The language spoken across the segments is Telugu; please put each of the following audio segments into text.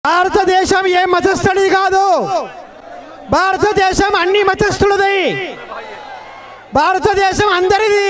భారతదేశం ఏ మతస్థుడిది కాదు భారతదేశం అన్ని మతస్థులది భారతదేశం అందరిది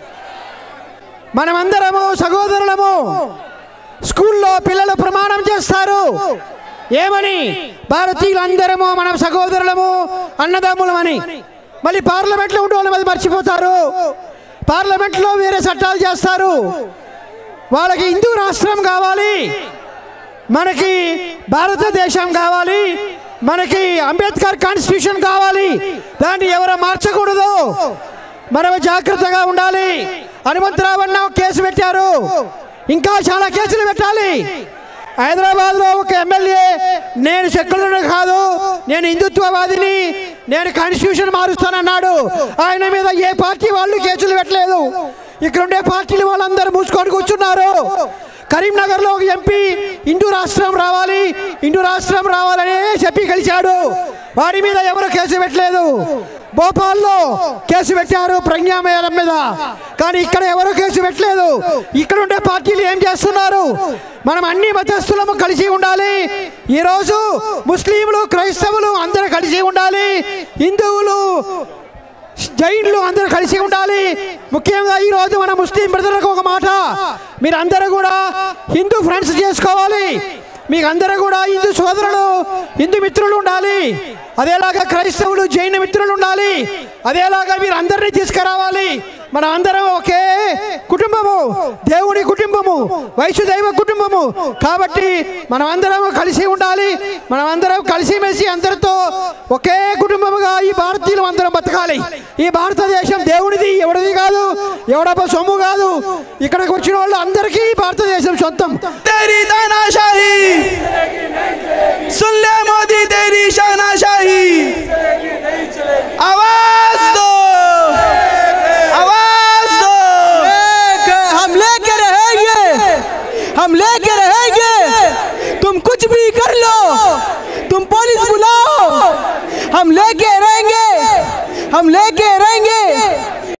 మనమందరము సహోదరులము స్కూల్లో పిల్లలు ప్రమాణం చేస్తారు ఏమని భారతీయులందరము మనం సహోదరులము అన్నదమ్ములమని మళ్ళీ పార్లమెంట్లో ఉండే వాళ్ళు అది మర్చిపోతారు పార్లమెంట్లో వేరే చట్టాలు చేస్తారు వాళ్ళకి హిందూ రాష్ట్రం కావాలి మనకి భారతదేశం కావాలి మనకి అంబేద్కర్ కాన్స్టిట్యూషన్ కావాలి దాన్ని ఎవరు మార్చకూడదు మనం జాగ్రత్తగా ఉండాలి హనుమంతరావు అన్న ఒక కేసు పెట్టారు ఇంకా చాలా కేసులు పెట్టాలి హైదరాబాద్లో ఒక ఎమ్మెల్యే నేను సెక్యులర్ కాదు నేను హిందుత్వవాదిని నేను కాన్స్టిట్యూషన్ మారుస్తానన్నాడు ఆయన మీద ఏ పార్టీ వాళ్ళు కేసులు పెట్టలేదు ఇక్కడ ఉండే పార్టీలు వాళ్ళందరూ మూసుకొని కూర్చున్నారు కరీంనగర్లో ఒక ఎంపీ హిందూ రాష్ట్రం రావాలి హిందూ రాష్ట్రం రావాలని చెప్పి కలిశాడు వాడి మీద ఎవరు కేసు పెట్టలేదు భోపాల్లో కేసు పెట్టారు ప్రజ్ఞామేళం మీద కానీ ఇక్కడ ఎవరు కేసు పెట్టలేదు ఇక్కడ ఉండే పార్టీలు ఏం చేస్తున్నారు మనం అన్ని మతస్థులము కలిసి ఉండాలి ఈరోజు ముస్లింలు క్రైస్తవులు అందరూ కలిసి ఉండాలి హిందువులు జైన్లు అందరూ కలిసి ఉండాలి ముఖ్యంగా ఈ రోజు మన ముస్లిం బ్రదర్లకు ఒక మాట మీరు అందరూ కూడా హిందూ ఫ్రెండ్స్ చేసుకోవాలి మీకు అందరూ కూడా హిందూ సోదరులు హిందూ మిత్రులు ఉండాలి అదేలాగా క్రైస్తవులు జైన మిత్రులు ఉండాలి అదేలాగా మీరు అందరినీ తీసుకురావాలి మనం అందరం ఒకే కుటుంబము దేవుని కుటుంబము వైసుదైవ కుటుంబము కాబట్టి మనం అందరం కలిసి ఉండాలి మనం అందరం కలిసిమెలిసి అందరితో ఒకే కుటుంబముగా ఈ భారతీయులు అందరం బతకాలి ఈ భారతదేశం దేవుడిది ఎవడిది కాదు ఎవడప్ప సొమ్ము కాదు ఇక్కడికి వచ్చిన వాళ్ళు అందరికీ ఈ భారతదేశం సొంతం तेरी तानाशाही सुन ले मोदी तेरी शहनाशाही आवाज दो आवाज दो हम लेके रहेंगे हम लेके रहेंगे तुम कुछ भी कर लो तुम पुलिस बुलाओ हम लेके रहेंगे हम लेके रहेंगे